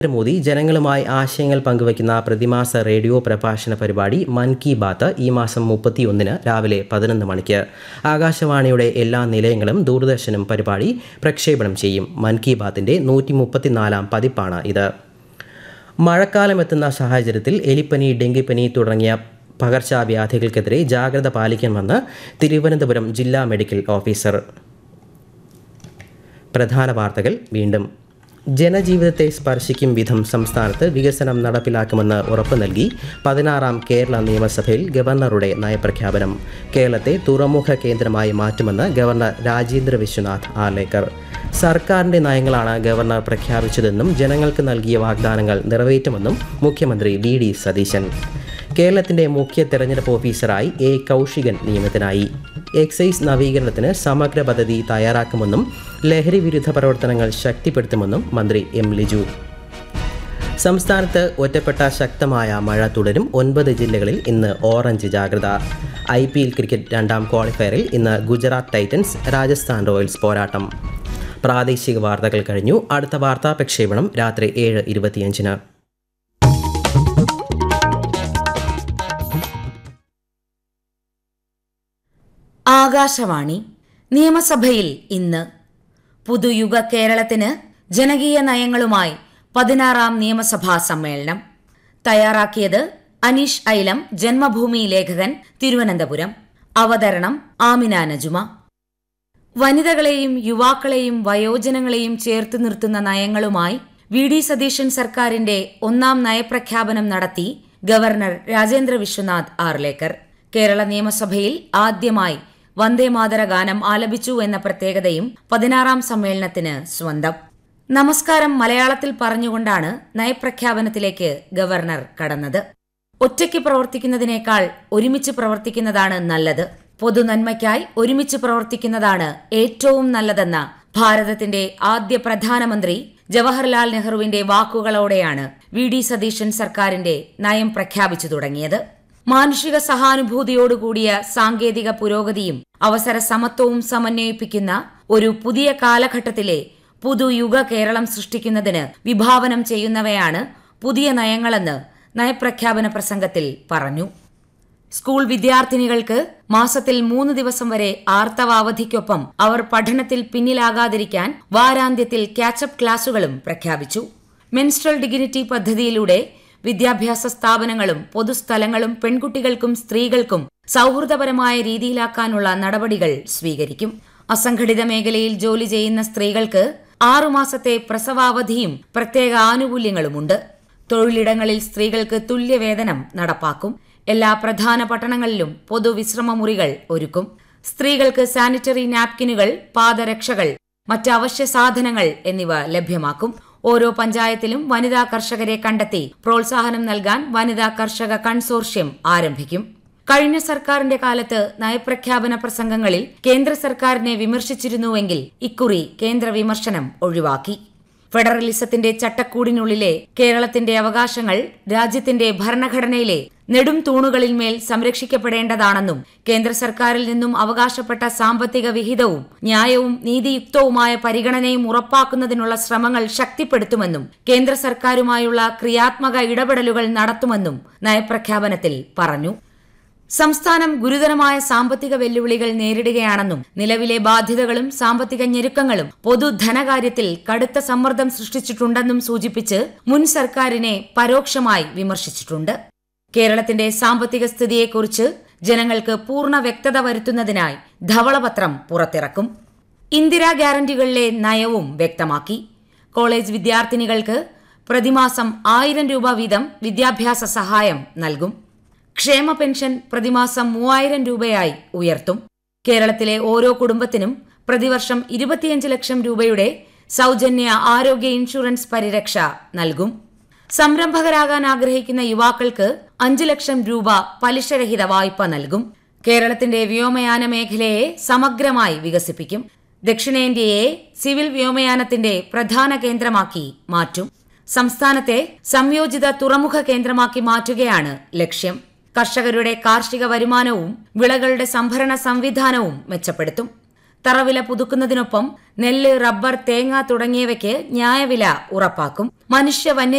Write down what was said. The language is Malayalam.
മോദി ജനങ്ങളുമായി ആശയങ്ങൾ പങ്കുവയ്ക്കുന്ന പ്രതിമാസ റേഡിയോ പ്രഭാഷണ പരിപാടി മൻ കി ബാത്ത് ഈ മാസം മുപ്പത്തിയൊന്നിന് രാവിലെ പതിനൊന്ന് മണിക്ക് ആകാശവാണിയുടെ എല്ലാ നിലയങ്ങളും ദൂരദർശനും പരിപാടി പ്രക്ഷേപണം ചെയ്യും മൻ കി ബാത്തിന്റെ നൂറ്റി മുപ്പത്തിനാലാം പതിപ്പാണ് ഇത് മഴക്കാലം എത്തുന്ന സാഹചര്യത്തിൽ എലിപ്പനി ഡെങ്കിപ്പനി തുടങ്ങിയ പകർച്ചവ്യാധികൾക്കെതിരെ ജാഗ്രത പാലിക്കണമെന്ന് തിരുവനന്തപുരം ജില്ലാ മെഡിക്കൽ ഓഫീസർ പ്രധാന വാർത്തകൾ വീണ്ടും ജനജീവിതത്തെ സ്പർശിക്കും വിധം സംസ്ഥാനത്ത് വികസനം നടപ്പിലാക്കുമെന്ന് ഉറപ്പു നൽകി പതിനാറാം കേരള നിയമസഭയിൽ ഗവർണറുടെ നയപ്രഖ്യാപനം കേരളത്തെ തുറമുഖ കേന്ദ്രമായി മാറ്റുമെന്ന് ഗവർണർ രാജേന്ദ്ര വിശ്വനാഥ് ആർലേക്കർ സർക്കാരിന്റെ നയങ്ങളാണ് ഗവർണർ പ്രഖ്യാപിച്ചതെന്നും ജനങ്ങൾക്ക് നൽകിയ വാഗ്ദാനങ്ങൾ നിറവേറ്റുമെന്നും മുഖ്യമന്ത്രി വി ഡി സതീശൻ കേരളത്തിന്റെ മുഖ്യ തെരഞ്ഞെടുപ്പ് ഓഫീസറായി എ കൗശികൻ നിയമത്തിനായി എക്സൈസ് നവീകരണത്തിന് സമഗ്ര പദ്ധതി തയ്യാറാക്കുമെന്നും ലഹരി വിരുദ്ധ പ്രവർത്തനങ്ങൾ ശക്തിപ്പെടുത്തുമെന്നും മന്ത്രി എം ലിജു സംസ്ഥാനത്ത് ഒറ്റപ്പെട്ട ശക്തമായ മഴ തുടരും ഒൻപത് ജില്ലകളിൽ ഇന്ന് ഓറഞ്ച് ജാഗ്രത ഐ പി എൽ ക്രിക്കറ്റ് രണ്ടാം ക്വാളിഫയറിൽ ഇന്ന് ഗുജറാത്ത് ടൈറ്റൻസ് രാജസ്ഥാൻ റോയൽസ് പോരാട്ടം പ്രാദേശിക വാർത്തകൾ കഴിഞ്ഞു അടുത്ത വാർത്താ പ്രക്ഷേപണം രാത്രി ഏഴ് ഇരുപത്തിയഞ്ചിന് ആകാശവാണി നിയമസഭയിൽ ഇന്ന് പുതുയുഗ കേരളത്തിന് ജനകീയ നയങ്ങളുമായി പതിനാറാം നിയമസഭാ സമ്മേളനം തയ്യാറാക്കിയത് അനീഷ് ഐലം ജന്മഭൂമി ലേഖകൻ തിരുവനന്തപുരം അവതരണം ആമിന നജുമ വനിതകളെയും യുവാക്കളെയും വയോജനങ്ങളെയും ചേർത്ത് നിർത്തുന്ന നയങ്ങളുമായി വി ഡി സതീശൻ സർക്കാരിന്റെ ഒന്നാം നയപ്രഖ്യാപനം നടത്തി ഗവർണർ രാജേന്ദ്ര വിശ്വനാഥ് ആർലേക്കർ കേരള നിയമസഭയിൽ ആദ്യമായി വന്ദേമാതര ഗാനം ആലപിച്ചു എന്ന പ്രത്യേകതയും പതിനാറാം സമ്മേളനത്തിന് സ്വന്തം നമസ്കാരം മലയാളത്തിൽ പറഞ്ഞുകൊണ്ടാണ് നയപ്രഖ്യാപനത്തിലേക്ക് ഗവർണർ കടന്നത് ഒറ്റയ്ക്ക് പ്രവർത്തിക്കുന്നതിനേക്കാൾ ഒരുമിച്ച് പ്രവർത്തിക്കുന്നതാണ് നല്ലത് പൊതുനന്മയ്ക്കായി ഒരുമിച്ച് പ്രവർത്തിക്കുന്നതാണ് ഏറ്റവും നല്ലതെന്ന ഭാരതത്തിന്റെ ആദ്യ പ്രധാനമന്ത്രി ജവഹർലാൽ നെഹ്റുവിന്റെ വാക്കുകളോടെയാണ് വി ഡി സതീശൻ സർക്കാരിന്റെ നയം പ്രഖ്യാപിച്ചു തുടങ്ങിയത് മാനുഷിക സഹാനുഭൂതിയോടുകൂടിയ സാങ്കേതിക പുരോഗതിയും അവസര സമത്വവും സമന്വയിപ്പിക്കുന്ന ഒരു പുതിയ കാലഘട്ടത്തിലെ പുതുയുഗ കേരളം സൃഷ്ടിക്കുന്നതിന് വിഭാവനം ചെയ്യുന്നവയാണ് പുതിയ നയങ്ങളെന്ന് നയപ്രഖ്യാപന പ്രസംഗത്തിൽ പറഞ്ഞു സ്കൂൾ വിദ്യാർത്ഥിനികൾക്ക് മാസത്തിൽ മൂന്ന് ദിവസം വരെ ആർത്തവ അവധിക്കൊപ്പം അവർ പഠനത്തിൽ പിന്നിലാകാതിരിക്കാൻ വാരാന്ത്യത്തിൽ കാച്ചപ്പ് ക്ലാസുകളും പ്രഖ്യാപിച്ചു മെൻസ്ട്രൽ ഡിഗ്നിറ്റി പദ്ധതിയിലൂടെ വിദ്യാഭ്യാസ സ്ഥാപനങ്ങളും പൊതുസ്ഥലങ്ങളും പെൺകുട്ടികൾക്കും സ്ത്രീകൾക്കും സൗഹൃദപരമായ രീതിയിലാക്കാനുള്ള നടപടികൾ സ്വീകരിക്കും അസംഘടിത മേഖലയിൽ ജോലി ചെയ്യുന്ന സ്ത്രീകൾക്ക് ആറുമാസത്തെ പ്രസവാവധിയും പ്രത്യേക ആനുകൂല്യങ്ങളുമുണ്ട് തൊഴിലിടങ്ങളിൽ സ്ത്രീകൾക്ക് തുല്യവേതനം നടപ്പാക്കും എല്ലാ പ്രധാന പട്ടണങ്ങളിലും പൊതുവിശ്രമ മുറികൾ ഒരുക്കും സ്ത്രീകൾക്ക് സാനിറ്ററി നാപ്കിനുകൾ പാദരക്ഷകൾ മറ്റ് അവശ്യ സാധനങ്ങൾ എന്നിവ ലഭ്യമാക്കും ഓരോ പഞ്ചായത്തിലും വനിതാ കർഷകരെ കണ്ടെത്തി പ്രോത്സാഹനം നൽകാൻ വനിതാ കർഷക കൺസോർഷ്യം ആരംഭിക്കും കഴിഞ്ഞ സർക്കാരിന്റെ കാലത്ത് നയപ്രഖ്യാപന പ്രസംഗങ്ങളിൽ കേന്ദ്ര സർക്കാരിനെ വിമർശിച്ചിരുന്നുവെങ്കിൽ ഇക്കുറി കേന്ദ്ര വിമർശനം ഒഴിവാക്കി ഫെഡറലിസത്തിന്റെ ചട്ടക്കൂടിനുള്ളിലെ കേരളത്തിന്റെ അവകാശങ്ങൾ രാജ്യത്തിന്റെ ഭരണഘടനയിലെ നെടും തൂണുകളിന്മേൽ സംരക്ഷിക്കപ്പെടേണ്ടതാണെന്നും കേന്ദ്ര സർക്കാരിൽ നിന്നും അവകാശപ്പെട്ട സാമ്പത്തിക വിഹിതവും ന്യായവും നീതിയുക്തവുമായ പരിഗണനയും ഉറപ്പാക്കുന്നതിനുള്ള ശ്രമങ്ങൾ ശക്തിപ്പെടുത്തുമെന്നും കേന്ദ്ര സർക്കാരുമായുള്ള ക്രിയാത്മക ഇടപെടലുകൾ നടത്തുമെന്നും നയപ്രഖ്യാപനത്തിൽ പറഞ്ഞു സംസ്ഥാനം ഗുരുതരമായ സാമ്പത്തിക വെല്ലുവിളികൾ നേരിടുകയാണെന്നും നിലവിലെ ബാധ്യതകളും സാമ്പത്തിക ഞെരുക്കങ്ങളും പൊതുധനകാര്യത്തിൽ കടുത്ത സമ്മർദ്ദം സൃഷ്ടിച്ചിട്ടുണ്ടെന്നും സൂചിപ്പിച്ച് മുൻ സർക്കാരിനെ പരോക്ഷമായി വിമർശിച്ചിട്ടുണ്ട് കേരളത്തിന്റെ സാമ്പത്തിക സ്ഥിതിയെക്കുറിച്ച് ജനങ്ങൾക്ക് പൂർണ്ണ വ്യക്തത വരുത്തുന്നതിനായി ധവളപത്രം പുറത്തിറക്കും ഇന്ദിരാ ഗ്യാരണ്ടികളിലെ നയവും വ്യക്തമാക്കി കോളേജ് വിദ്യാർത്ഥിനികൾക്ക് പ്രതിമാസം ആയിരം രൂപ വീതം വിദ്യാഭ്യാസ സഹായം നൽകും ക്ഷേമ പെൻഷൻ പ്രതിമാസം മൂവായിരം രൂപയായി ഉയർത്തും കേരളത്തിലെ ഓരോ കുടുംബത്തിനും പ്രതിവർഷം ഇരുപത്തിയഞ്ച് ലക്ഷം രൂപയുടെ സൗജന്യ ആരോഗ്യ ഇൻഷുറൻസ് പരിരക്ഷ നൽകും സംരംഭകരാകാൻ ആഗ്രഹിക്കുന്ന യുവാക്കൾക്ക് അഞ്ച് ലക്ഷം രൂപ പലിശരഹിത വായ്പ നൽകും കേരളത്തിന്റെ വ്യോമയാന മേഖലയെ സമഗ്രമായി വികസിപ്പിക്കും ദക്ഷിണേന്ത്യയെ സിവിൽ വ്യോമയാനത്തിന്റെ പ്രധാന കേന്ദ്രമാക്കി മാറ്റും സംസ്ഥാനത്തെ സംയോജിത തുറമുഖ കേന്ദ്രമാക്കി മാറ്റുകയാണ് ലക്ഷ്യം കർഷകരുടെ കാർഷിക വരുമാനവും വിളകളുടെ സംഭരണ സംവിധാനവും മെച്ചപ്പെടുത്തും തറവില പുതുക്കുന്നതിനൊപ്പം നെല്ല് റബ്ബർ തേങ്ങ തുടങ്ങിയവയ്ക്ക് ന്യായവില ഉറപ്പാക്കും മനുഷ്യ